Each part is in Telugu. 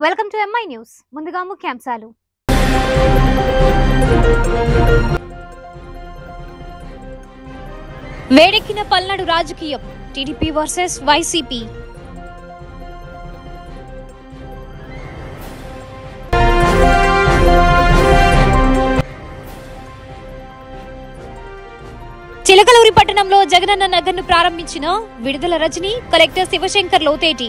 వెల్కమ్ టు ఎంఐ న్యూస్ ముందుగా ముఖ్యాంశాలు వేడెక్కిన పల్నాడు రాజకీయం టీడీపీ వర్సెస్ వైసీపీ చిలకలూరి పట్టణంలో జగనన్న నగర్ను ప్రారంభించిన విడుదల రజని కలెక్టర్ శివశంకర్ లోతేటి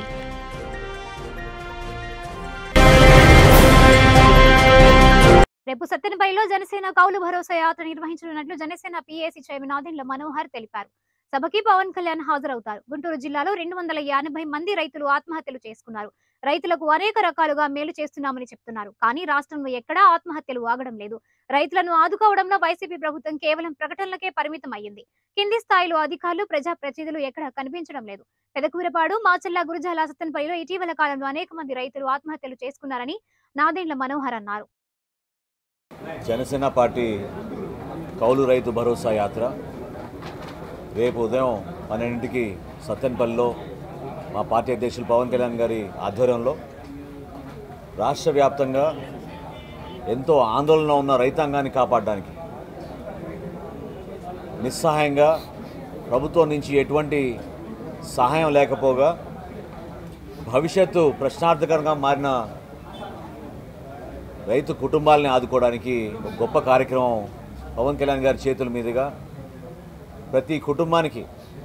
రేపు సత్తెనపల్లిలో జనసేన కౌలు భరోసా యాత్ర నిర్వహించనున్నట్లు జనసేన పీఏసీ చైర్మన్ ఆదిండ్ల మనోహర్ తెలిపారు సభకి పవన్ కళ్యాణ్ హాజరవుతారు గుంటూరు జిల్లాలో రెండు వందల ఎనభై మంది రైతులు ఆత్మహత్యలు చేసుకున్నారు రైతులకు అనేక రకాలుగా మేలు చేస్తున్నామని చెప్తున్నారు కానీ రాష్ట్రంలో ఎక్కడా ఆత్మహత్యలు ఆగడం లేదు రైతులను ఆదుకోవడంలో వైసీపీ ప్రభుత్వం కేవలం ప్రకటనలకే పరిమితం అయ్యింది కింది స్థాయిలో అధికారులు ప్రజా ప్రతినిధులు ఎక్కడా కనిపించడం లేదు పెదకూరపాడు మాచల్ల గురుజాల సత్తెనపల్లిలో ఇటీవల కాలంలో అనేక మంది రైతులు ఆత్మహత్యలు చేసుకున్నారని నాదేండ్ల మనోహర్ అన్నారు జనసేన పార్టీ కౌలు రైతు భరోసా యాత్ర రేపు ఉదయం పన్నెండింటికి సత్తెనపల్లిలో మా పార్టీ అధ్యక్షులు పవన్ కళ్యాణ్ గారి ఆధ్వర్యంలో రాష్ట్ర వ్యాప్తంగా ఎంతో ఆందోళన ఉన్న రైతాంగాన్ని కాపాడడానికి నిస్సహాయంగా ప్రభుత్వం నుంచి ఎటువంటి సహాయం లేకపోగా భవిష్యత్తు ప్రశ్నార్థకరంగా మారిన రైతు కుటుంబాలని ఆదుకోవడానికి ఒక గొప్ప కార్యక్రమం పవన్ కళ్యాణ్ గారి చేతుల మీదుగా ప్రతి కుటుంబానికి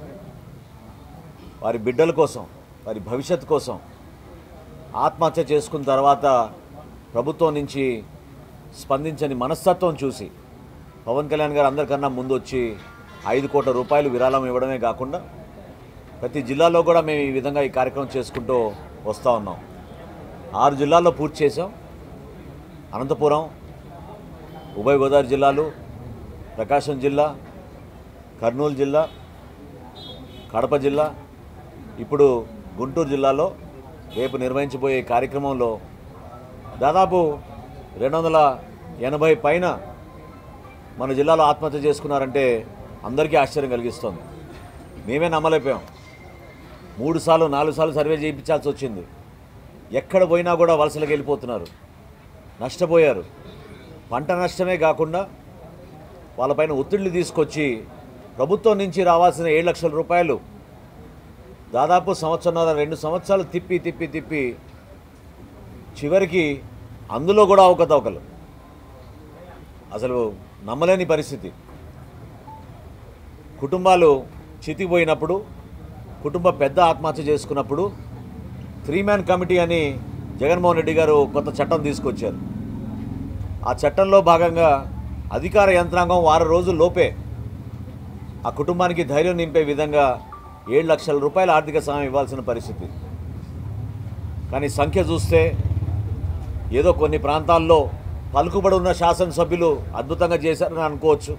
వారి బిడ్డల కోసం వారి భవిష్యత్తు కోసం ఆత్మహత్య చేసుకున్న తర్వాత ప్రభుత్వం నుంచి స్పందించని మనస్తత్వం చూసి పవన్ కళ్యాణ్ గారు అందరికన్నా ముందు వచ్చి ఐదు కోట్ల రూపాయలు విరాళం ఇవ్వడమే కాకుండా ప్రతి జిల్లాలో కూడా మేము ఈ విధంగా ఈ కార్యక్రమం చేసుకుంటూ వస్తూ ఉన్నాం ఆరు జిల్లాల్లో పూర్తి చేసాం అనంతపురం ఉభయ గోదావరి జిల్లాలు ప్రకాశం జిల్లా కర్నూలు జిల్లా కడప జిల్లా ఇప్పుడు గుంటూరు జిల్లాలో రేపు నిర్వహించబోయే కార్యక్రమంలో దాదాపు రెండు వందల ఎనభై పైన మన జిల్లాలో ఆత్మహత్య చేసుకున్నారంటే అందరికీ ఆశ్చర్యం కలిగిస్తుంది మేమే నమ్మలేకపోయాం మూడు సార్లు నాలుగు సార్లు సర్వే చేయించాల్సి వచ్చింది ఎక్కడ పోయినా కూడా వలసలకు వెళ్ళిపోతున్నారు నష్టపోయారు పంట నష్టమే కాకుండా వాళ్ళపైన ఒత్తిళ్లు తీసుకొచ్చి ప్రభుత్వం నుంచి రావాల్సిన ఏడు లక్షల రూపాయలు దాదాపు సంవత్సరంన్నర రెండు సంవత్సరాలు తిప్పి తిప్పి తిప్పి చివరికి అందులో కూడా అవకతవకలు అసలు నమ్మలేని పరిస్థితి కుటుంబాలు చితికిపోయినప్పుడు కుటుంబ పెద్ద ఆత్మహత్య చేసుకున్నప్పుడు త్రీ మ్యాన్ కమిటీ అని జగన్మోహన్ రెడ్డి గారు కొత్త చట్టం తీసుకొచ్చారు ఆ చట్టంలో భాగంగా అధికార యంత్రాంగం వారం రోజుల లోపే ఆ కుటుంబానికి ధైర్యం నింపే విధంగా ఏడు లక్షల రూపాయల ఆర్థిక సహాయం ఇవ్వాల్సిన పరిస్థితి కానీ సంఖ్య చూస్తే ఏదో కొన్ని ప్రాంతాల్లో పలుకుబడి ఉన్న శాసనసభ్యులు అద్భుతంగా చేశారని అనుకోవచ్చు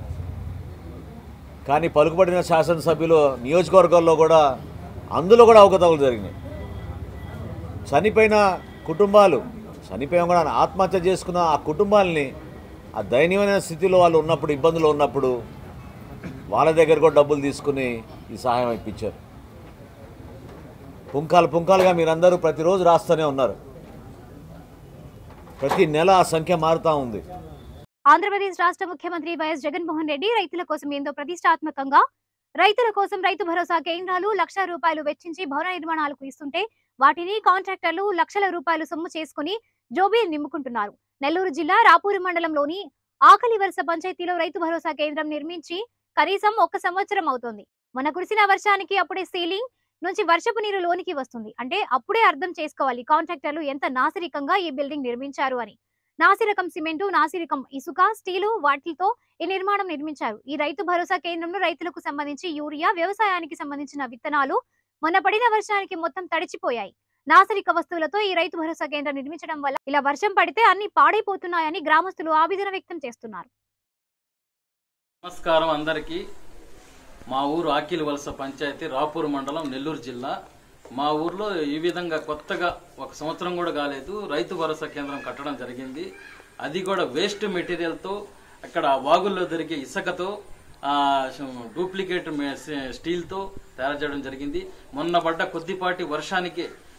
కానీ పలుకుబడిన శాసనసభ్యులు నియోజకవర్గాల్లో కూడా అందులో కూడా అవకతవకలు జరిగినాయి చనిపోయిన కుటుంబాలు చనిపోయాం కూడా ఆత్మహత్య చేసుకున్న ఆ కుటుంబాలని ఆ దయనీయమైన స్థితిలో వాళ్ళు ఉన్నప్పుడు ఇబ్బందులు ఉన్నప్పుడు వాళ్ళ దగ్గర కూడా డబ్బులు తీసుకుని ఈ సహాయం ఇప్పించారు పుంకాలు పుంకాలుగా మీరందరూ ప్రతిరోజు రాస్తూనే ఉన్నారు ప్రతి నెల ఆ సంఖ్య మారుతూ ఉంది ఆంధ్రప్రదేశ్ రాష్ట్ర ముఖ్యమంత్రి వైఎస్ జగన్మోహన్ రెడ్డి రైతుల కోసం ఎంతో ప్రతిష్టాత్మకంగా రైతుల కోసం రైతు భరోసా కేంద్రాలు లక్ష రూపాయలు వెచ్చించి భవన నిర్మాణాలకు ఇస్తుంటే వాటిని కాంట్రాక్టర్లు లక్షల రూపాయలు సొమ్ము చేసుకుని జోబీలు నింపుకుంటున్నారు నెల్లూరు జిల్లా రాపూరు మండలంలోని ఆకలి వలస పంచాయతీలో రైతు భరోసా కేంద్రం నిర్మించి కనీసం ఒక్క సంవత్సరం అవుతోంది మొన్న కురిసిన వర్షానికి అప్పుడే సీలింగ్ నుంచి వర్షపు నీరు లోనికి వస్తుంది అంటే అప్పుడే అర్థం చేసుకోవాలి కాంట్రాక్టర్లు ఎంత నాసిరికంగా ఈ బిల్డింగ్ నిర్మించారు అని నాసిరకం సిమెంటు నాసిరకం ఇసుక స్టీలు వాటితో ఈ నిర్మాణం నిర్మించారు ఈ రైతు భరోసా కేంద్రంలో రైతులకు సంబంధించి యూరియా వ్యవసాయానికి సంబంధించిన విత్తనాలు మొన్న పడిన వర్షానికి మొత్తం తడిచిపోయాయి నాసరిక వస్తువులతో ఈ రైతు భరోసా కేంద్రం నిర్మించడం వల్ల ఇలా వర్షం పడితే అన్ని పాడైపోతున్నాయని గ్రామస్తులు ఆవేదన వ్యక్తం చేస్తున్నారు నమస్కారం అందరికీ మా ఊరు ఆకిలి వలస పంచాయతీ రాపూర్ మండలం నెల్లూరు జిల్లా మా ఊర్లో ఈ విధంగా కొత్తగా ఒక సంవత్సరం కూడా కాలేదు రైతు భరోసా కేంద్రం కట్టడం జరిగింది అది కూడా వేస్ట్ మెటీరియల్తో అక్కడ వాగుల్లో దొరికే ఇసుకతో ఆ, డూప్లికేట్ మే- స్టీల్తో తయారు చేయడం జరిగింది మొన్న పడ్డ కొద్దిపాటి వర్షానికి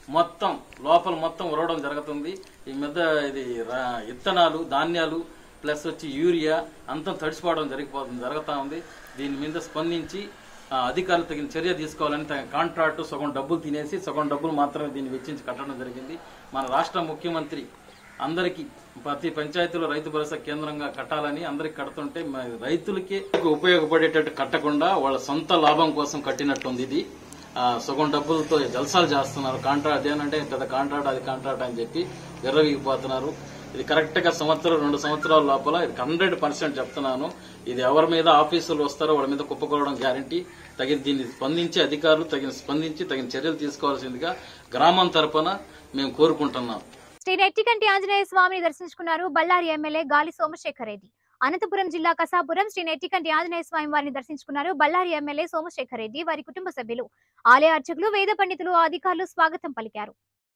మొత్తం లోపల మొత్తం ఉరవడం జరుగుతుంది ఈ మీద ఇది రా- విత్తనాలు ధాన్యాలు ప్లస్ వచ్చి యూరియా అంతా తడిసిపోవడం జరిగిపోతుంది జరుగుతూ ఉంది దీని మీద స్పందించి ఆ, అధికారులు తగిన చర్య తీసుకోవాలని తగిన కాంట్రాక్టు సగం డబ్బులు తినేసి సగం డబ్బులు మాత్రమే దీన్ని వెచ్చించి కట్టడం జరిగింది మన రాష్ట్ర ముఖ్యమంత్రి అందరికీ ప్రతి పంచాయతీలో రైతు భరోసా కేంద్రంగా కట్టాలని అందరికి కడుతుంటే మరి రైతులకి ఉపయోగపడేటట్టు కట్టకుండా వాళ్ళ సొంత లాభం కోసం కట్టినట్టుంది ఇది ఆ, సగం డబ్బులతో జల్సాలు చేస్తున్నారు కాంట్రాక్ట్ అదేనంటే పెద్ద కాంట్రాక్ట్ అది కాంట్రాక్ట్ అని చెప్పి విర్రవీగిపోతున్నారు ఇది కరెక్ట్ గా సంవత్సరం రెండు సంవత్సరాల లోపల ఇది హండ్రెడ్ పర్సెంట్ చెప్తున్నాను ఇది ఎవరి మీద ఆఫీసులు వస్తారో వాళ్ళ మీద కుప్పకోవడం గ్యారంటీ తగిన దీన్ని స్పందించి అధికారులు తగిన స్పందించి తగిన చర్యలు తీసుకోవాల్సిందిగా గ్రామం తరపున మేము కోరుకుంటున్నాం శ్రీ నెట్టికంటి ఆంజనేయ స్వామిని దర్శించుకున్నారు బళ్ళారి ఎమ్మెల్యే గాలి సోమశేఖర్ రెడ్డి అనంతపురం జిల్లా కసాపురం శ్రీ నెట్టికంటి ఆంజనేయ స్వామి వారిని దర్శించుకున్నారు బళ్ళారి ఎమ్మెల్యే సోమశేఖర్ రెడ్డి వారి కుటుంబ సభ్యులు ఆలయ అర్చకులు వేద పండితులు అధికారులు స్వాగతం పలికారు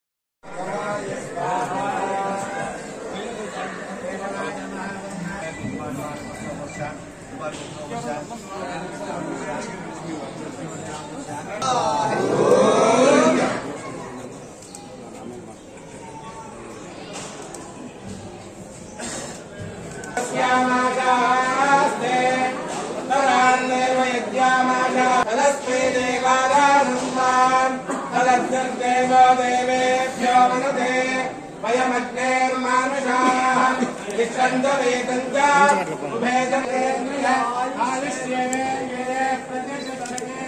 तदस्मै देवादानन्दान् तदग्निर्देवो देवेभ्यो मनते वयमग्नेर्मानुषाः विश्वन्दवेदम् च उभे जनेन्द्रिय आयुष्येवे ये प्रतिष्ठते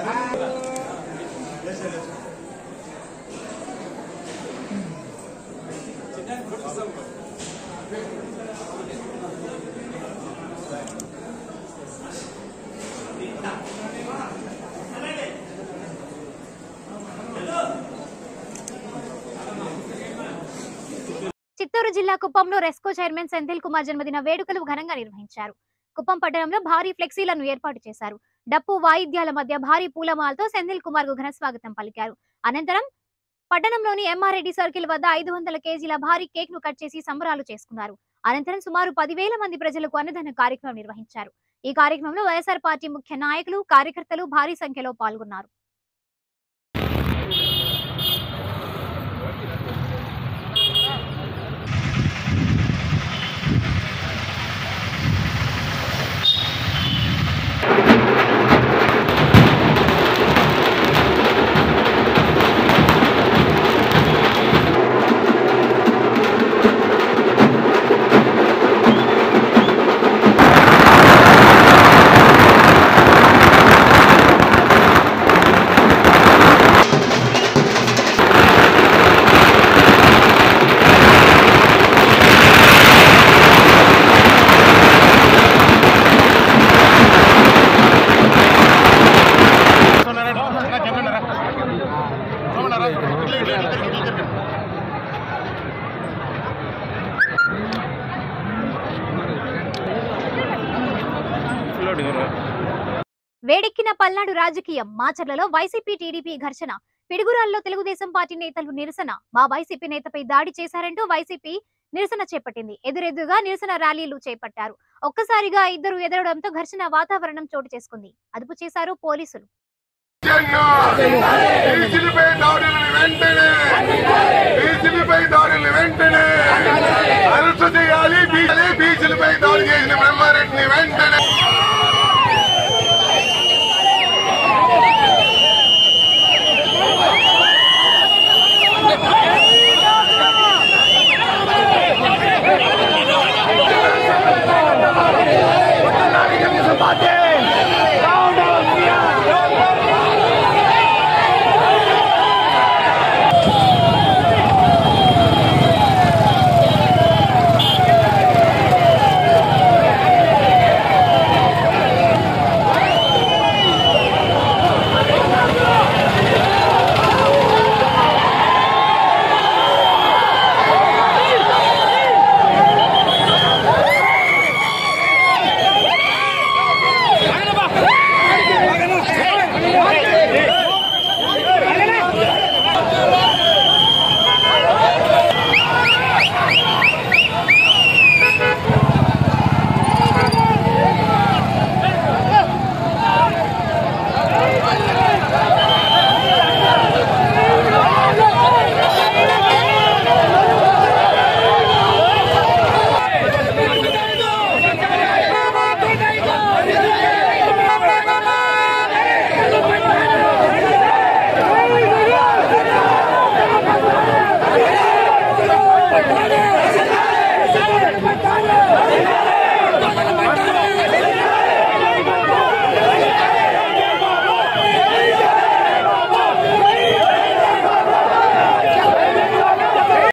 చిత్తూరు జిల్లా కుప్పంలో రెస్కో చైర్మన్ సెంథిల్ కుమార్ జన్మదిన వేడుకలు ఘనంగా నిర్వహించారు కుప్పం పట్టణంలో భారీ ఫ్లెక్సీలను ఏర్పాటు చేశారు డప్పు వాయిద్యాల మధ్య భారీ పూలమాలతో సెంథిల్ కుమార్ కు ఘన స్వాగతం పలికారు అనంతరం పట్టణంలోని ఎంఆర్రెడ్డి సర్కిల్ వద్ద ఐదు వందల కేజీల భారీ కేక్ ను కట్ చేసి సంబరాలు చేసుకున్నారు అనంతరం సుమారు పదివేల మంది ప్రజలకు అన్నదాన కార్యక్రమం నిర్వహించారు ఈ కార్యక్రమంలో వైఎస్ఆర్ పార్టీ ముఖ్య నాయకులు కార్యకర్తలు భారీ సంఖ్యలో పాల్గొన్నారు వేడెక్కిన పల్నాడు రాజకీయం మాచర్లలో వైసీపీ టీడీపీ ఘర్షణ పిడుగురాల్లో తెలుగుదేశం పార్టీ నేతలు నిరసన మా వైసీపీ నేతపై దాడి చేశారంటూ వైసీపీ నిరసన చేపట్టింది ఎదురెదురుగా నిరసన ర్యాలీలు చేపట్టారు ఒక్కసారిగా ఇద్దరు ఎదరడంతో ఘర్షణ వాతావరణం చోటు చేసుకుంది అదుపు చేశారు పోలీసులు బీసీలపై దాడులను వెంటనే బీసీలపై దాడులను వెంటనే అరెస్టు చేయాలి బీసీలపై దాడి చేసిన బ్రహ్మారెడ్డిని వెంటనే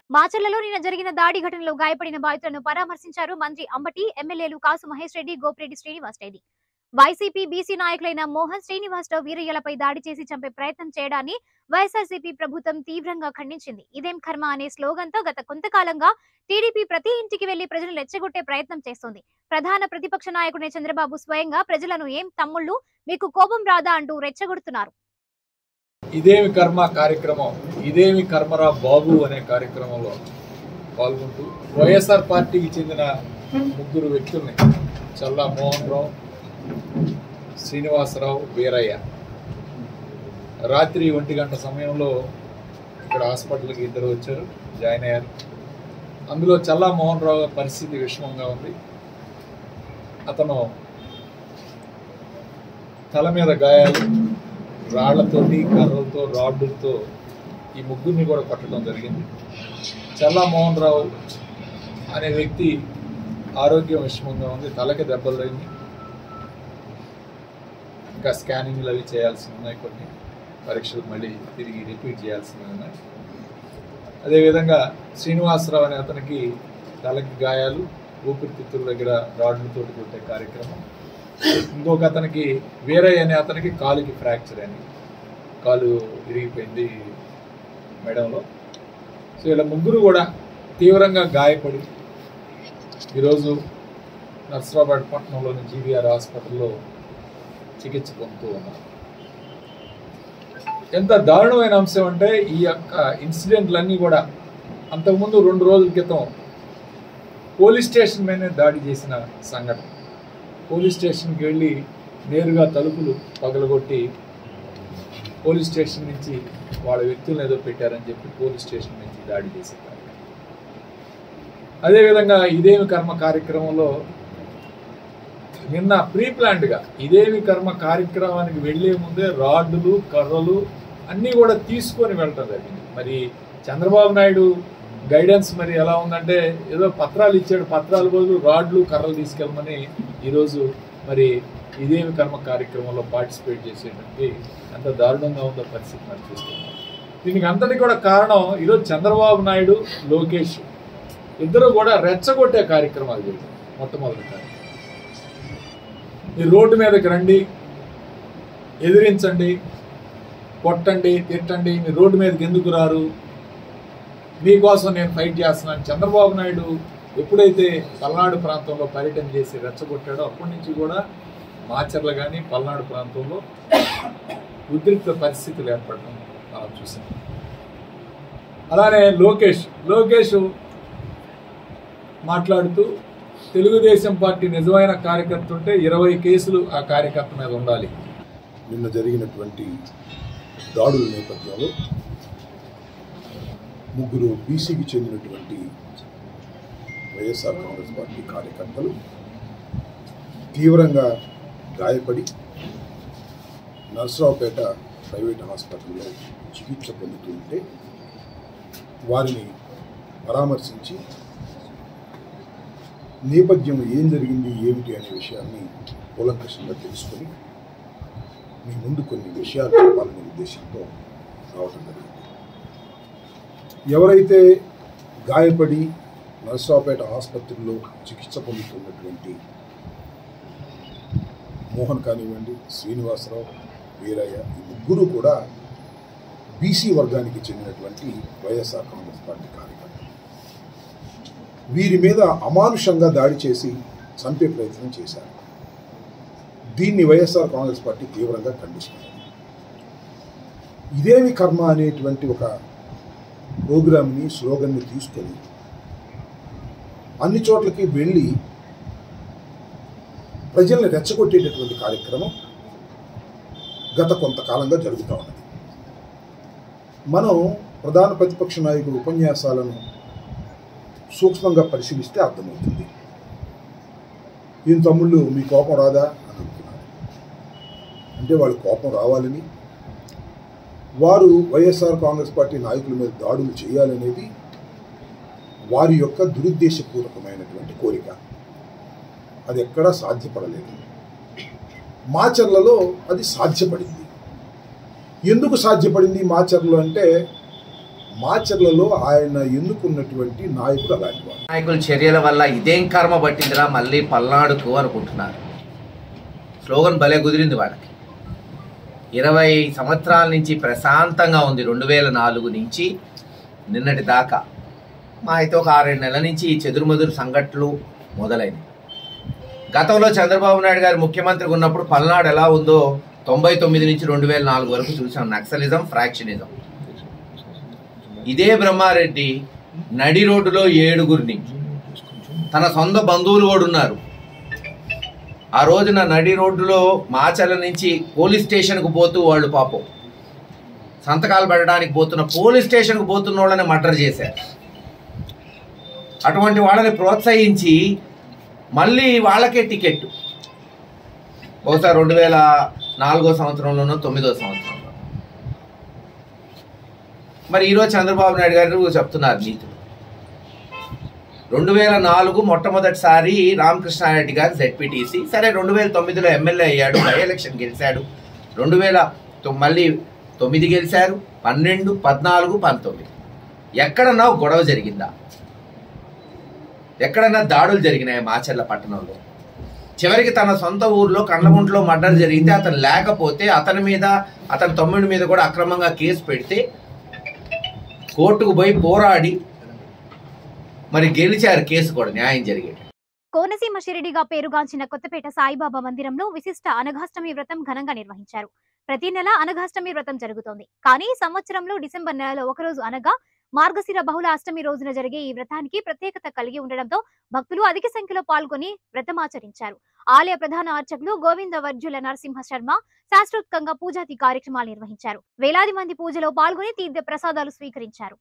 మాచర్లలో నిన్న జరిగిన దాడి ఘటనలో గాయపడిన బాధితులను పరామర్శించారు మంత్రి అంబటి ఎమ్మెల్యేలు కాసు మహేష్ రెడ్డి గోపిరెడ్డి శ్రీనివాస్ రెడ్డి వైసీపీ బీసీ నాయకులైన మోహన్ శ్రీనివాస్ రావు వీరయ్యలపై దాడి చేసి చంపే ప్రయత్నం చేయడాన్ని వైఎస్ఆర్సీపీ ప్రభుత్వం తీవ్రంగా ఖండించింది ఇదేం కర్మ అనే స్లోగన్ తో గత కొంతకాలంగా టీడీపీ ప్రతి ఇంటికి వెళ్లి ప్రజలను రెచ్చగొట్టే ప్రయత్నం చేస్తోంది ప్రధాన ప్రతిపక్ష నాయకుడే చంద్రబాబు స్వయంగా ప్రజలను ఏం తమ్ముళ్ళు మీకు కోపం రాదా అంటూ రెచ్చగొడుతున్నారు ఇదేమి కర్మ కార్యక్రమం ఇదేమి కర్మరా బాబు అనే కార్యక్రమంలో పాల్గొంటూ వైఎస్ఆర్ పార్టీకి చెందిన ముగ్గురు వ్యక్తుల్ని చల్లా మోహన్ రావు శ్రీనివాసరావు వీరయ్య రాత్రి ఒంటి గంట సమయంలో ఇక్కడ హాస్పిటల్కి ఇద్దరు వచ్చారు జాయిన్ అయ్యారు అందులో చల్లా మోహన్ రావు గారి పరిస్థితి విషమంగా ఉంది అతను తల మీద గాయాలు రాళ్లతోటి కర్రలతో రాడ్డులతో ఈ ముగ్గురిని కూడా కొట్టడం జరిగింది చల్లా మోహన్ రావు అనే వ్యక్తి ఆరోగ్యం విషమంగా ఉంది తలకి దెబ్బలు తగిలి ఇంకా స్కానింగ్లు అవి చేయాల్సి ఉన్నాయి కొన్ని పరీక్షలు మళ్ళీ తిరిగి రిపీట్ చేయాల్సి ఉన్నాయి అదేవిధంగా శ్రీనివాసరావు అనే అతనికి తలకి గాయాలు ఊపిరితిత్తుల దగ్గర రాడ్లతో కొట్టే కార్యక్రమం ఇంకొక అతనికి వేరే అనే అతనికి కాలుకి ఫ్రాక్చర్ అయింది కాలు విరిగిపోయింది మెడంలో సో ఇలా ముగ్గురు కూడా తీవ్రంగా గాయపడి ఈరోజు నర్సరాబాద్ పట్టణంలోని జీవీఆర్ హాస్పిటల్లో చికిత్స పొందుతూ ఉన్నారు ఎంత దారుణమైన అంశం అంటే ఈ యొక్క ఇన్సిడెంట్లన్నీ కూడా అంతకుముందు రెండు రోజుల క్రితం పోలీస్ స్టేషన్ మీదనే దాడి చేసిన సంఘటన పోలీస్ స్టేషన్కి వెళ్ళి నేరుగా తలుపులు పగలగొట్టి పోలీస్ స్టేషన్ నుంచి వాళ్ళ వ్యక్తులను ఏదో పెట్టారని చెప్పి పోలీస్ స్టేషన్ నుంచి దాడి చేశారు అదేవిధంగా ఇదేమి కర్మ కార్యక్రమంలో నిన్న ప్రీ ప్లాంట్గా ఇదేమి కర్మ కార్యక్రమానికి వెళ్లే ముందే రాడ్డులు కర్రలు అన్నీ కూడా తీసుకొని వెళ్ళటం జరిగింది మరి చంద్రబాబు నాయుడు గైడెన్స్ మరి ఎలా ఉందంటే ఏదో పత్రాలు ఇచ్చాడు పత్రాల బదులు రాడ్లు కర్రలు తీసుకెళ్ళమని ఈరోజు మరి ఇదేమి కర్మ కార్యక్రమంలో పార్టిసిపేట్ చేసేటువంటి ఎంత దారుణంగా ఉందో పరిస్థితి మనం చూస్తున్నాం దీనికి అంతటి కూడా కారణం ఈరోజు చంద్రబాబు నాయుడు లోకేష్ ఇద్దరు కూడా రెచ్చగొట్టే కార్యక్రమాలు చేశారు మొట్టమొదటి కార్యక్రమం ఈ రోడ్డు మీదకి రండి ఎదిరించండి కొట్టండి తిట్టండి మీ రోడ్డు మీదకి ఎందుకు రారు మీకోసం నేను ఫైట్ చేస్తున్నాను చంద్రబాబు నాయుడు ఎప్పుడైతే పల్నాడు ప్రాంతంలో పర్యటన చేసి రెచ్చగొట్టాడో అప్పటి నుంచి కూడా మాచర్ల కానీ పల్నాడు ప్రాంతంలో ఉద్రిక్త పరిస్థితులు ఏర్పడడం మనం చూసాం అలానే లోకేష్ లోకేష్ మాట్లాడుతూ తెలుగుదేశం పార్టీ నిజమైన కార్యకర్త ఉంటే ఇరవై కేసులు ఆ కార్యకర్త మీద ఉండాలి నిన్న జరిగినటువంటి దాడుల నేపథ్యంలో ముగ్గురు బీసీకి చెందినటువంటి వైఎస్ఆర్ కాంగ్రెస్ పార్టీ కార్యకర్తలు తీవ్రంగా గాయపడి నర్సరావుపేట ప్రైవేట్ హాస్పిటల్లో చికిత్స పొందుతూ ఉంటే వారిని పరామర్శించి నేపథ్యం ఏం జరిగింది ఏమిటి అనే విషయాన్ని కూలంకషంగా తెలుసుకొని మీ ముందు కొన్ని విషయాలు చెప్పాలనే ఉద్దేశంతో రావటం జరిగింది ఎవరైతే గాయపడి నరసరావుపేట ఆసుపత్రిలో చికిత్స పొందుతున్నటువంటి మోహన్ కానివ్వండి శ్రీనివాసరావు వీరయ్య ఈ ముగ్గురు కూడా బీసీ వర్గానికి చెందినటువంటి వైఎస్ఆర్ కాంగ్రెస్ పార్టీ కార్యకర్తలు వీరి మీద అమానుషంగా దాడి చేసి చంపే ప్రయత్నం చేశారు దీన్ని వైఎస్ఆర్ కాంగ్రెస్ పార్టీ తీవ్రంగా ఖండిస్తుంది ఇదేమి కర్మ అనేటువంటి ఒక ప్రోగ్రామ్ని స్లోగన్ని తీసుకొని అన్ని చోట్లకి వెళ్ళి ప్రజల్ని రెచ్చగొట్టేటటువంటి కార్యక్రమం గత కొంతకాలంగా జరుగుతూ ఉన్నది మనం ప్రధాన ప్రతిపక్ష నాయకుడు ఉపన్యాసాలను సూక్ష్మంగా పరిశీలిస్తే అర్థమవుతుంది ఈయన తమ్ముళ్ళు మీ కోపం రాదా అని అంటున్నారు అంటే వాళ్ళ కోపం రావాలని వారు వైఎస్ఆర్ కాంగ్రెస్ పార్టీ నాయకుల మీద దాడులు చేయాలనేది వారి యొక్క దురుద్దేశపూర్వకమైనటువంటి కోరిక అది ఎక్కడా సాధ్యపడలేదు మాచర్లలో అది సాధ్యపడింది ఎందుకు సాధ్యపడింది మాచర్లలో అంటే మాచర్లలో ఆయన ఎన్నుకున్నటువంటి నాయకుడు అలాంటి వాడు నాయకుల చర్యల వల్ల ఇదేం కర్మ పట్టిందిరా మళ్ళీ పల్నాడుకు అనుకుంటున్నారు స్లోగన్ భలే కుదిరింది వాళ్ళకి ఇరవై సంవత్సరాల నుంచి ప్రశాంతంగా ఉంది రెండు వేల నాలుగు నుంచి నిన్నటి దాకా మా అయితే ఒక ఆరేడు నెలల నుంచి ఈ చెదురుమదురు సంఘటనలు మొదలైనవి గతంలో చంద్రబాబు నాయుడు గారు ముఖ్యమంత్రిగా ఉన్నప్పుడు పల్నాడు ఎలా ఉందో తొంభై తొమ్మిది నుంచి రెండు వేల నాలుగు వరకు చూసాం నక్సలిజం ఫ్రాక్షనిజం ఇదే బ్రహ్మారెడ్డి నడి రోడ్డులో ఏడుగురిని తన సొంత బంధువులు కూడా ఉన్నారు ఆ రోజున నడి రోడ్డులో మాచల నుంచి పోలీస్ స్టేషన్కు పోతూ వాళ్ళు పాపం సంతకాలు పెట్టడానికి పోతున్న పోలీస్ స్టేషన్కు పోతున్న వాళ్ళని మర్డర్ చేశారు అటువంటి వాళ్ళని ప్రోత్సహించి మళ్ళీ వాళ్ళకే టికెట్ బహుశా రెండు వేల నాలుగో సంవత్సరంలోనో తొమ్మిదో సంవత్సరంలో మరి ఈరోజు చంద్రబాబు నాయుడు గారు చెప్తున్నారు నీతులు రెండు వేల నాలుగు మొట్టమొదటిసారి రామకృష్ణారెడ్డి గారు జెడ్పీటీసీ సరే రెండు వేల తొమ్మిదిలో ఎమ్మెల్యే అయ్యాడు బై ఎలక్షన్ గెలిచాడు రెండు వేల తొ- మళ్ళీ తొమ్మిది గెలిచారు పన్నెండు పద్నాలుగు పంతొమ్మిది ఎక్కడన్నా ఒక గొడవ జరిగిందా ఎక్కడన్నా దాడులు జరిగినాయి మాచర్ల పట్టణంలో చివరికి తన సొంత ఊర్లో కండ్లగుంట్లో మర్డర్ జరిగితే అతను లేకపోతే అతని మీద అతని తమ్ముడి మీద కూడా అక్రమంగా కేసు పెడితే కోర్టుకు పోయి పోరాడి మరి గెలిచారు కేసు కూడా న్యాయం జరిగేది కోనసీమ షిరిడిగా పేరుగాంచిన కొత్తపేట సాయిబాబా మందిరంలో విశిష్ట అనఘాష్టమి వ్రతం ఘనంగా నిర్వహించారు ప్రతి నెల అనఘాష్టమి వ్రతం జరుగుతోంది కానీ సంవత్సరంలో డిసెంబర్ నెలలో ఒకరోజు అనగా మార్గశిర బహుళ అష్టమి రోజున జరిగే ఈ వ్రతానికి ప్రత్యేకత కలిగి ఉండడంతో భక్తులు అధిక సంఖ్యలో పాల్గొని వ్రతమాచరించారు ఆలయ ప్రధాన అర్చకులు గోవింద వర్జుల నరసింహ శర్మ శాస్త్రోత్కంగా పూజాది కార్యక్రమాలు నిర్వహించారు వేలాది మంది పూజలో పాల్గొని తీర్థ ప్రసాదాలు స్వీకరించారు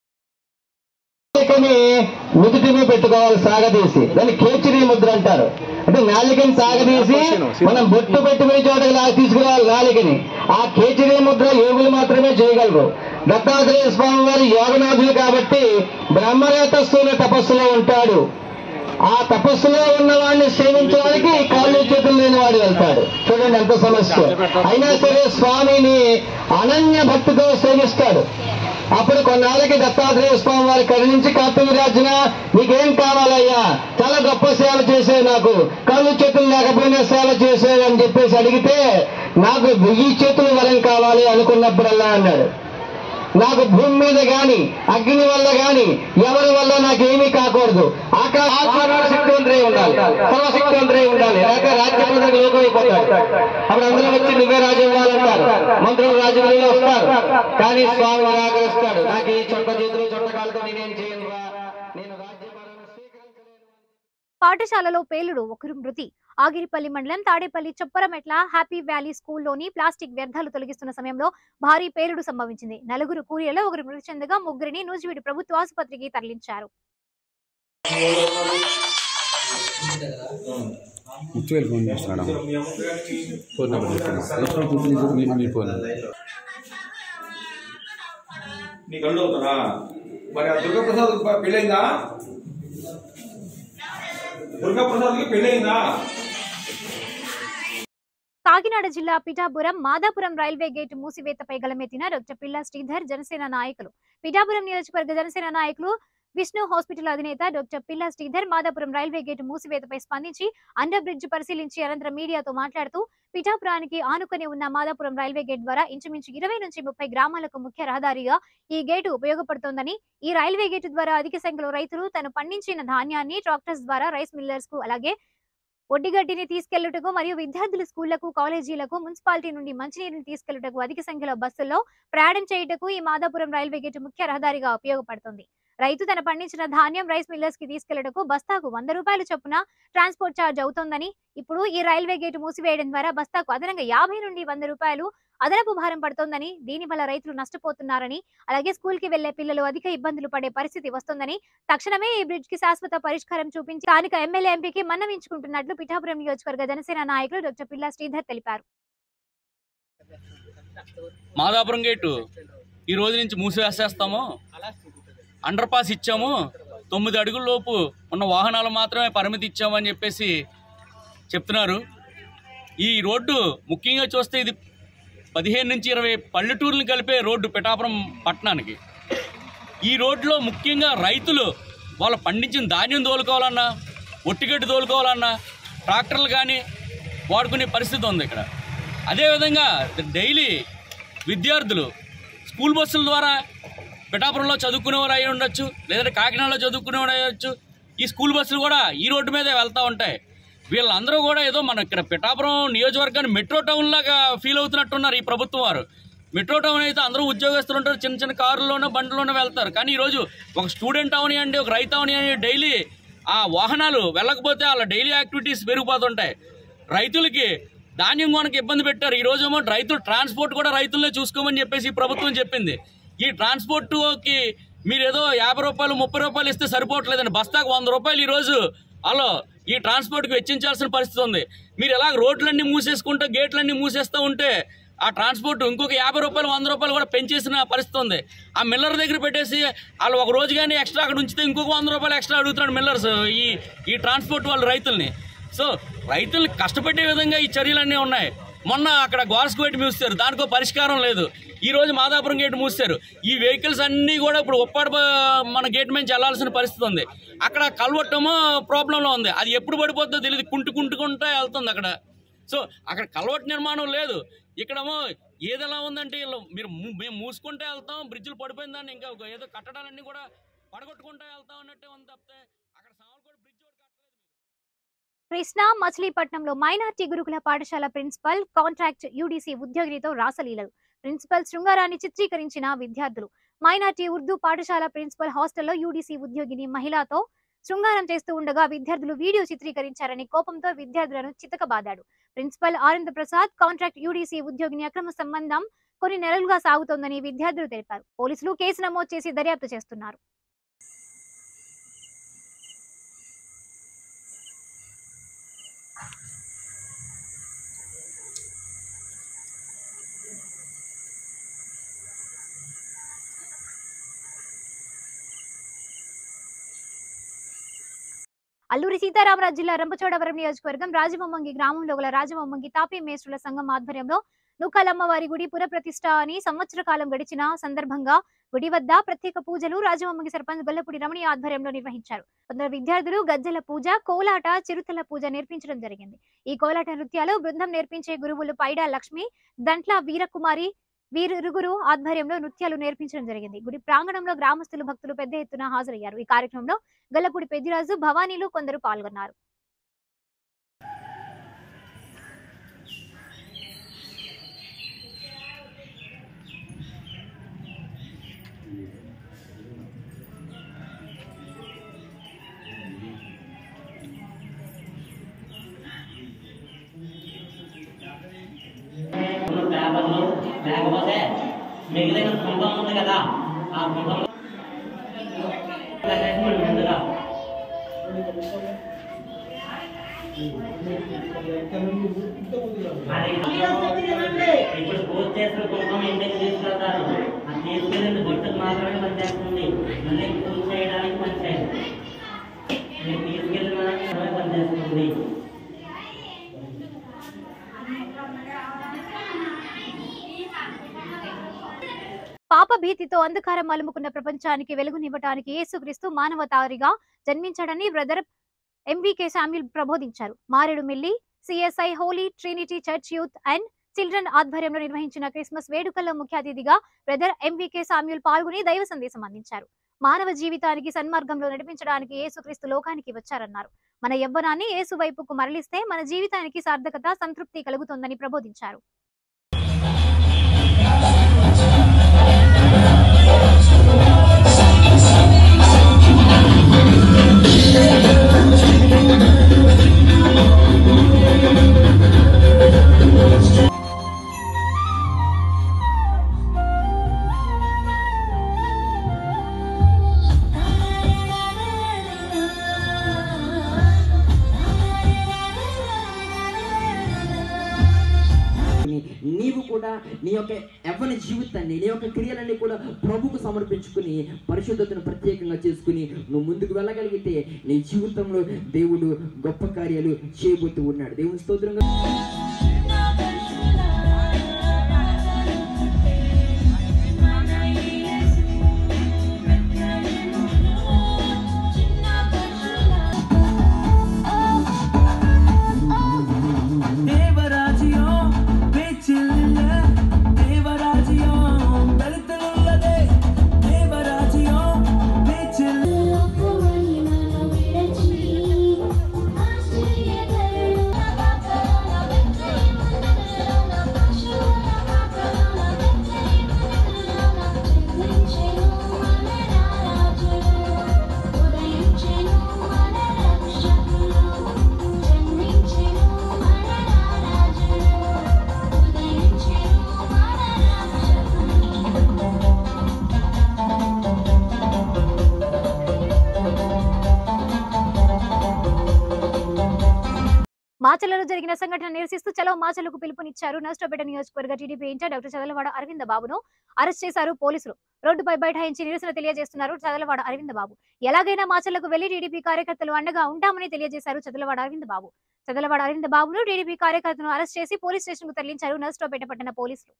నాలికని నుదుటిని పెట్టుకోవాలి సాగదీసి దాన్ని కేచరీ ముద్ర అంటారు అంటే నాలికని సాగదీసి మనం బొట్టు పెట్టుకునే చోటకి లా తీసుకురావాలి నాలికని ఆ కేచరీ ముద్ర యోగులు మాత్రమే చేయగలరు దత్తాత్రేయ స్వామి వారు యోగనాథులు కాబట్టి బ్రహ్మరేతస్థుల తపస్సులో ఉంటాడు ఆ తపస్సులో ఉన్న వాడిని సేవించడానికి కాళ్ళు చేతులు లేని వాడు వెళ్తాడు చూడండి ఎంత సమస్య అయినా సరే స్వామిని అనన్య భక్తితో సేవిస్తాడు అప్పుడు కొన్నాళ్ళకి దత్తాత్రేయ స్వామి వారి కరుణించి కార్తవీరాజున నీకేం కావాలయ్యా చాలా గొప్ప సేవ చేసేవి నాకు కళ్ళు చేతులు లేకపోయినా సేవ చేసేవి అని చెప్పేసి అడిగితే నాకు వెయ్యి చేతులు వరం కావాలి అనుకున్నప్పుడల్లా అన్నాడు నాకు భూమి మీద గాని అగ్ని వల్ల గాని ఎవరి వల్ల నాకు ఏమీ కాకూడదు ఆకాశ శక్తివంతరై ఉండాలి సర్వశక్తివంతరై ఉండాలి లేక రాజ్యమంత్రి లోకం అయిపోతాడు అప్పుడు అందరూ వచ్చి నువ్వే రాజు ఇవ్వాలంటారు మంత్రులు రాజులు వస్తారు కానీ స్వామి నిరాకరిస్తాడు నాకు ఈ చొట్ట చేతులు చొట్టకాలతో నేనేం చేయను రా నేను రాజ్యపాలన స్వీకరించలేను పాఠశాలలో పేలుడు ఒకరు మృతి ఆగిరిపల్లి మండలం తాడేపల్లి చొప్పరమెట్ల హ్యాపీ వ్యాలీ స్కూల్లోని ప్లాస్టిక్ వ్యర్థాలు తొలగిస్తున్న సమయంలో భారీ పేలుడు సంభవించింది నలుగురు కూలీలలో ఒకరు మృతి చెందగా ముగ్గురిని నూజివీడు ప్రభుత్వ ఆసుపత్రికి తరలించారు ముత్తువేలు ఫోన్ చేస్తున్నాడు ఫోన్ నెంబర్ చెప్పాను మీ ఫోన్ నీకు అల్లు అవుతారా మరి ఆ దుర్గాప్రసాద్ పెళ్ళైందా దుర్గాప్రసాద్కి పెళ్ళైందా కాకినాడ జిల్లా పిఠాపురం మాదాపురం రైల్వే గేట్ మూసివేతపై గలమెత్తిన డాక్టర్ పిల్ల శ్రీధర్ జనసేన నాయకులు పిఠాపురం నియోజకవర్గ జనసేన నాయకులు విష్ణు హాస్పిటల్ అధినేత doctor Pilla Sridhar Madapuram railway gate మూసివేతపై స్పందించి అండర్ బ్రిడ్జ్ పరిశీలించి అనంతరం మీడియాతో మాట్లాడుతూ పిఠాపురానికి ఆనుకొని ఉన్న మాదాపురం రైల్వే గేట్ ద్వారా ఇంచుమించు ఇరవై నుంచి ముప్పై గ్రామాలకు ముఖ్య రహదారిగా ఈ గేటు ఉపయోగపడుతోందని ఈ రైల్వే గేటు ద్వారా అధిక సంఖ్యలో రైతులు తను పండించిన ధాన్యాన్ని ట్రాక్టర్స్ ద్వారా రైస్ మిల్లర్స్ కు అలాగే ఒడ్డిగడ్డిని తీసుకెళ్లుటకు మరియు విద్యార్థులు స్కూళ్లకు కాలేజీలకు మున్సిపాలిటీ నుండి మంచినీరుని తీసుకెళ్లుటకు అధిక సంఖ్యలో బస్సుల్లో ప్రయాణం చేయుటకు ఈ మాదాపురం రైల్వే గేటు ముఖ్య రహదారిగా ఉపయోగపడుతుంది రైతు తన పండించిన ధాన్యం రైస్ మిల్లర్స్ కి తీసుకెళ్లటకు బస్తాకు వంద రూపాయల చొప్పున ట్రాన్స్పోర్ట్ ఛార్జ్ అవుతోందని ఇప్పుడు ఈ రైల్వే గేటు మూసివేయడం ద్వారా బస్తాకు అదనంగా యాభై నుండి వంద రూపాయలు అదనపు భారం పడుతోందని దీనివల్ల రైతులు నష్టపోతున్నారని అలాగే స్కూల్ కి వెళ్లే పిల్లలు అధిక ఇబ్బందులు పడే పరిస్థితి వస్తోందని తక్షణమే ఈ బ్రిడ్జ్ కి శాశ్వత పరిష్కారం చూపించి స్థానిక ఎమ్మెల్యే ఎంపీకి మన్నవించుకుంటున్నట్లు పిఠాపురం నియోజకవర్గ జనసేన నాయకులు డాక్టర్ పిల్లా శ్రీధర్ తెలిపారు మాదాపురం గేటు ఈ రోజు నుంచి మూసివేసేస్తాము అండర్ పాస్ ఇచ్చాము తొమ్మిది అడుగుల లోపు ఉన్న వాహనాలు మాత్రమే పరిమితి ఇచ్చామని చెప్పేసి చెప్తున్నారు ఈ రోడ్డు ముఖ్యంగా చూస్తే ఇది పదిహేను నుంచి ఇరవై పల్లెటూర్లను కలిపే రోడ్డు పిఠాపురం పట్టణానికి ఈ రోడ్లో ముఖ్యంగా రైతులు వాళ్ళు పండించిన ధాన్యం తోలుకోవాలన్నా ఒట్టిగడ్డి తోలుకోవాలన్నా ట్రాక్టర్లు కానీ వాడుకునే పరిస్థితి ఉంది ఇక్కడ అదేవిధంగా డైలీ విద్యార్థులు స్కూల్ బస్సుల ద్వారా పిఠాపురంలో చదువుకునేవారు అయి ఉండొచ్చు లేదంటే కాకినాడలో చదువుకునేవారు అయ్యొచ్చు ఈ స్కూల్ బస్సులు కూడా ఈ రోడ్డు మీదే వెళ్తూ ఉంటాయి వీళ్ళందరూ కూడా ఏదో మన ఇక్కడ పిఠాపురం నియోజకవర్గాన్ని మెట్రో టౌన్ లాగా ఫీల్ అవుతున్నట్టున్నారు ఈ ప్రభుత్వం వారు మెట్రో టౌన్ అయితే అందరూ ఉద్యోగస్తులు ఉంటారు చిన్న చిన్న కారుల్లోనో బండ్లోనో వెళ్తారు కానీ ఈరోజు ఒక స్టూడెంట్ అవనివ్వండి ఒక రైతు అవనివ్వండి డైలీ ఆ వాహనాలు వెళ్ళకపోతే వాళ్ళ డైలీ యాక్టివిటీస్ పెరిగిపోతుంటాయి రైతులకి ధాన్యం కొనకి ఇబ్బంది పెట్టారు ఈ రోజు ఏమో రైతులు ట్రాన్స్పోర్ట్ కూడా రైతులనే చూసుకోమని చెప్పేసి ఈ ప్రభుత్వం చెప్పింది ఈ ట్రాన్స్పోర్ట్కి మీరు ఏదో యాభై రూపాయలు ముప్పై రూపాయలు ఇస్తే సరిపోవట్లేదండి బస్తాకు వంద రూపాయలు ఈరోజు అలో ఈ ట్రాన్స్పోర్ట్కి వెచ్చించాల్సిన పరిస్థితి ఉంది మీరు ఎలా రోడ్లన్నీ మూసేసుకుంటే గేట్లన్నీ మూసేస్తూ ఉంటే ఆ ట్రాన్స్పోర్ట్ ఇంకొక యాభై రూపాయలు వంద రూపాయలు కూడా పెంచేసిన పరిస్థితి ఉంది ఆ మిల్లర్ దగ్గర పెట్టేసి వాళ్ళు ఒక రోజు కానీ ఎక్స్ట్రా అక్కడ ఉంచితే ఇంకొక వంద రూపాయలు ఎక్స్ట్రా అడుగుతున్నాడు మిల్లర్స్ ఈ ఈ ట్రాన్స్పోర్ట్ వాళ్ళు రైతుల్ని సో రైతుల్ని కష్టపెట్టే విధంగా ఈ చర్యలన్నీ ఉన్నాయి మొన్న అక్కడ గోర్స్కు పెట్టి మూస్తారు దానికో పరిష్కారం లేదు ఈ రోజు మాదాపురం గేట్ మూస్తారు ఈ వెహికల్స్ అన్నీ కూడా ఇప్పుడు ఉప్పాడు బ- మన గేట్ నుంచి వెళ్లాల్సిన పరిస్థితి ఉంది అక్కడ కలవట్టమో ప్రాబ్లంలో ఉంది అది ఎప్పుడు పడిపోతుందో తెలియదు కుంటు కుంటుకుంటా వెళ్తుంది అక్కడ సో అక్కడ కలవట్ నిర్మాణం లేదు ఇక్కడేమో ఏది ఎలా ఉందంటే వీళ్ళు మీరు మూ- మేము మూసుకుంటే వెళ్తాం బ్రిడ్జిలు పడిపోయిన దాన్ని ఇంకా ఒక ఏదో కట్టడాలన్నీ కూడా పడగొట్టుకుంటా వెళ్తాం అన్నట్టే ఉంది తప్పితే అక్కడ సామర్లకోట బ్రిడ్జ్ ఒకటి కట్టలేదు కృష్ణా మచిలీపట్నంలో మైనార్టీ గురుకుల పాఠశాల ప్రిన్సిపల్ కాంట్రాక్ట్ యూడీసీ ఉద్యోగినితో రాసలీలలు ప్రిన్సిపల్ శృంగారాన్ని చిత్రీకరించిన విద్యార్థులు మైనార్టీ ఉర్దూ పాఠశాల ప్రిన్సిపల్ హాస్టల్లో యూడీసీ ఉద్యోగిని మహిళతో శృంగారం చేస్తూ ఉండగా విద్యార్థులు వీడియో చిత్రీకరించారని కోపంతో విద్యార్థులను చితకబాదాడు principal Anand Prasad contract UDC ఉద్యోగిని అక్రమ సంబంధం కొన్ని నెలలుగా సాగుతోందని విద్యార్థులు తెలిపారు పోలీసులు కేసు నమోదు చేసి దర్యాప్తు చేస్తున్నారు అల్లూరి సీతారామరాజు జిల్లా రంపచోడవరం నియోజకవర్గం రాజమమ్మంగి గ్రామంలో గల రాజమమ్మంగి తాపీ మేస్టుల సంఘం ఆధ్వర్యంలో నుక్కలమ్మవారి గుడి పురప్రతిష్ఠ అని సంవత్సర కాలం గడిచిన సందర్భంగా గుడి వద్ద ప్రత్యేక పూజలు రాజమమ్మంగి సర్పంచ్ గొల్లపూడి రమణి ఆధ్వర్యంలో నిర్వహించారు కొందరు విద్యార్థులు గజ్జల పూజ కోలాట చిరుతల పూజ నేర్పించడం జరిగింది ఈ కోలాట నృత్యాలు బృందం నేర్పించే గురువులు పైడా లక్ష్మి దంట్ల వీరకుమారి వీరిరుగురు ఆధ్వర్యంలో నృత్యాలు నేర్పించడం జరిగింది గుడి ప్రాంగణంలో గ్రామస్తులు భక్తులు పెద్ద ఎత్తున హాజరయ్యారు ఈ కార్యక్రమంలో గల్లపూడి పెద్దిరాజు భవానీలు కొందరు పాల్గొన్నారు పేపర్లు లేకపోతే మిగిలిన కుంభం ఉంది కదా ఆ కుంభం ముందుగా అది ఇప్పుడు పూజ చేసిన కుంభం ఇంటికి తీసుకెళ్తారు అది తీసుకెళ్ళిన గుర్తుకు మాత్రమే పనిచేస్తుంది మళ్ళీ పూజ చేయడానికి పనిచేయదు మీరు తీసుకెళ్ళిన మాత్రమే పనిచేస్తుంది పాప భీతితో అంధకారం అలుముకున్న ప్రపంచానికి వెలుగునివ్వటానికి యేసుక్రీస్తు మానవతారిగా జన్మించాడని బ్రదర్ ఎంవికే శామ్యుల్ ప్రబోధించారు Maredumilli CSI holy trinity church youth and children ఆధ్వర్యంలో నిర్వహించిన క్రిస్మస్ వేడుకల్లో ముఖ్య అతిథిగా బ్రదర్ ఎంవికే శామ్యుల్ పాల్గొని దైవ సందేశం అందించారు మానవ జీవితానికి సన్మార్గంలో నడిపించడానికి యేసుక్రీస్తు లోకానికి వచ్చారన్నారు మన యవ్వనాన్ని యేసు వైపుకు మరలిస్తే మన జీవితానికి సార్థకత సంతృప్తి కలుగుతుందని ప్రబోధించారు నీవు కూడా నీ యొక్క యవ్వన జీవితాన్ని నీ యొక్క క్రియలన్నీ కూడా ప్రభుకు సమర్పించుకుని పరిశుద్ధతను ప్రత్యేకంగా చేసుకుని నువ్వు ముందుకు వెళ్ళగలిగితే నీ జీవితంలో దేవుడు గొప్ప కార్యాలు చేయబోతూ ఉన్నాడు దేవుని స్తోత్రంగా మాచర్లలో జరిగిన సంఘటన నిరసిస్తూ చలో మాచర్లకు పిలుపునిచ్చారు నష్టపేట నియోజకవర్గ TDP incharge doctor Chadalavada Aravinda బాబును అరెస్ట్ చేశారు పోలీసులు రోడ్డుపై బైఠాయించి నిరసన తెలియజేస్తున్నారు చదలవాడ అరవింద బాబు ఎలాగైనా మాచర్లకు వెళ్లి టీడీపీ కార్యకర్తలు అండగా ఉంటామని తెలియజేశారు చదలవాడ అరవింద బాబు చదలవాడ అరవింద బాబును టీడీపీ కార్యకర్తను అరెస్ట్ చేసి పోలీస్ స్టేషన్ కు తరలించారు నష్టపేట పట్టణ పోలీసులు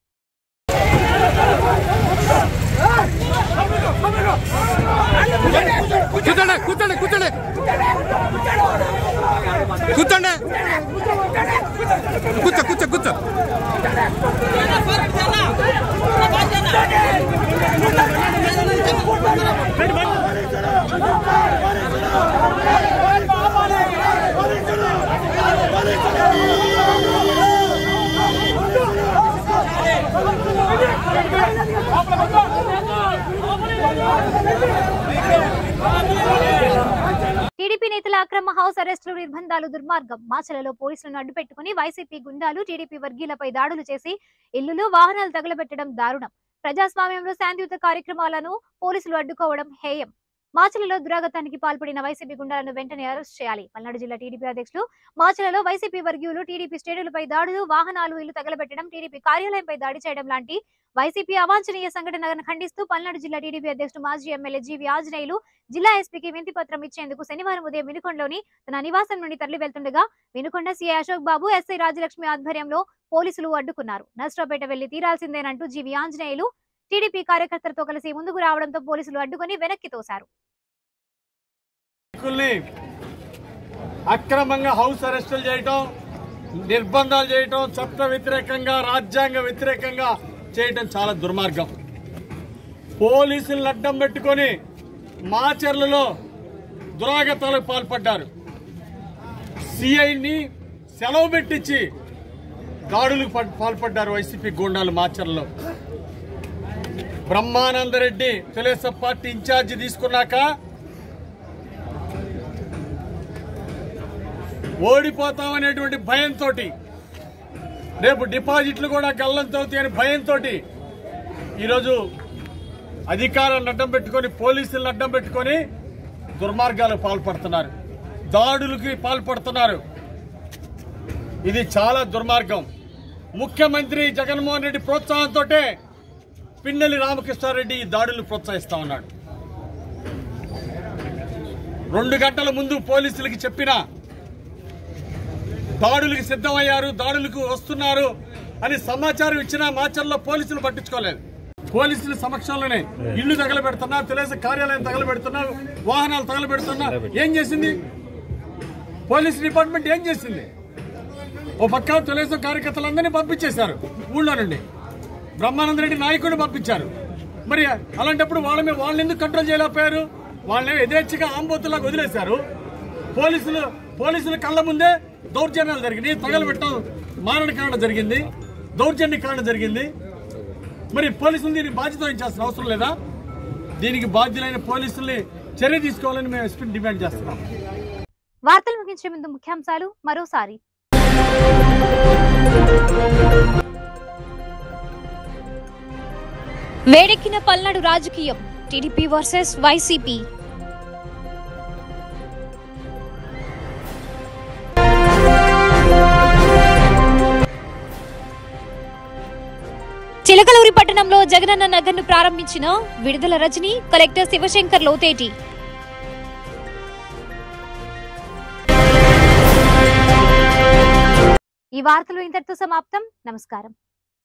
కూర్చోండి కూర్చోండి కూర్చోండి కూర్చోండి కూర్చో కూర్చో కూర్చో టీడీపీ నేతల అక్రమ హౌస్ అరెస్టులు నిర్బంధాలు దుర్మార్గం మాచలలో పోలీసులను అడ్డుపెట్టుకుని వైసీపీ గుండాలు టీడీపీ వర్గీయులపై దాడులు చేసి ఇల్లులు వాహనాలు తగలబెట్టడం దారుణం ప్రజాస్వామ్యంలో శాంతియుత కార్యక్రమాలను పోలీసులు అడ్డుకోవడం హేయం మాచలలో దురాగతానికి పాల్పడిన వైసీపీ గుండాలను వెంటనే అరెస్ట్ చేయాలి పల్నాడు జిల్లా టీడీపీ అధ్యక్షులు మాచలలో వైసీపీ వర్గీయులు టీడీపీ శ్రేణులపై దాడులు వాహనాలు ఇల్లు తగలబెట్టడం టీడీపీ కార్యాలయంపై దాడి చేయడం లాంటి వైసీపీ అవాంఛనీయ సంఘటనలను ఖండిస్తూ పల్నాడు జిల్లా టీడీపీ అధ్యక్షుడు మాజీ ఎమ్మెల్యే జీవి ఆంజనేయులు జిల్లా ఎస్పీకి వినతి పత్రం ఇచ్చేందుకు శనివారం ఉదయం వినుకొండలోని తన నివాసం నుండి తరలి వెళ్తుండగా వినుకొండ సీఐ అశోక్ బాబు ఎస్ఐ రాజలక్ష్మి ఆధ్వర్యంలో పోలీసులు అడ్డుకున్నారు నష్టపేట వెళ్లి తీరాల్సిందేనంటూ జీవి ఆంజనేయులు టీడీపీ కార్యకర్తలతో కలిసి ముందుకు రావడంతో పోలీసులు అడ్డుకుని వెనక్కి తోశారు నాయకుల్ని అక్రమంగా హౌస్ అరెస్టులు చేయటం నిర్బంధాలు చేయటం చట్ట వ్యతిరేకంగా రాజ్యాంగ వ్యతిరేకంగా చేయటం చాలా దుర్మార్గం పోలీసులను అడ్డం పెట్టుకొని మాచర్లలో దురాగతాలకు పాల్పడ్డారు సిఐని సెలవు పెట్టించి దాడులకు పా- పాల్పడ్డారు వైసీపీ గూండాలు మాచర్లలో బ్రహ్మానందరెడ్డి తెలుగుదేశం పార్టీ ఇన్ఛార్జి తీసుకున్నాక ఓడిపోతామనేటువంటి భయంతో రేపు డిపాజిట్లు కూడా గల్లంతో అని భయంతో ఈరోజు అధికారాన్ని అడ్డం పెట్టుకొని పోలీసులను అడ్డం పెట్టుకొని దుర్మార్గాలకు పాల్పడుతున్నారు దాడులకి పాల్పడుతున్నారు ఇది చాలా దుర్మార్గం ముఖ్యమంత్రి జగన్మోహన్ రెడ్డి ప్రోత్సాహంతో పిన్నెల్లి రామకృష్ణారెడ్డి ఈ దాడులు ప్రోత్సహిస్తా ఉన్నాడు రెండు గంటల ముందు పోలీసులకి చెప్పిన దాడులకు సిద్ధమయ్యారు దాడులకు వస్తున్నారు అని సమాచారం ఇచ్చిన మాచర్లో పోలీసులు పట్టించుకోలేదు పోలీసుల సమక్షంలోనే ఇల్లు తగలబెడుతున్నా తెలుగు కార్యాలయం తగలబెడుతున్నా వాహనాలు తగలబెడుతున్నా ఏం చేసింది పోలీస్ డిపార్ట్మెంట్ ఏం చేసింది ఓ పక్క తెలుగుదేశం కార్యకర్తలందరినీ పంపించేశారు ఊళ్ళో నుండి బ్రహ్మానంద రెడ్డి నాయకుడిని పంపించారు మరి అలాంటప్పుడు వాళ్ళ మీద వాళ్ళని ఎందుకు కంట్రోల్ చేయలేకపోయారు వాళ్ళని యథేచ్ఛగా ఆంబోతులాగా వదిలేశారు పోలీసులు పోలీసుల కళ్ళ ముందే దౌర్జన్యాలు జరిగినాయి తగలబెట్టడం మారణ కాండ జరిగింది దౌర్జన్య కాండ జరిగింది మరి పోలీసులు దీనికి బాధ్యత వహించాల్సిన అవసరం లేదా దీనికి బాధ్యులైన పోలీసుల్ని చర్య తీసుకోవాలని మేము ఎస్పీ డిమాండ్ చేస్తున్నాం వార్తలు ముగించే ముందు ముఖ్యాంశాలు మరోసారి వేడెక్కిన పల్నాడు రాజకీయం టీడీపీ వర్సెస్ వైసీపీ చిలకలూరి పట్టణంలో జగనన్న నగర్ను ప్రారంభించిన విడుదల రజని కలెక్టర్ శివశంకర్ లోతేటి ఈ వార్తలు ఇంతటితో సమాప్తం నమస్కారం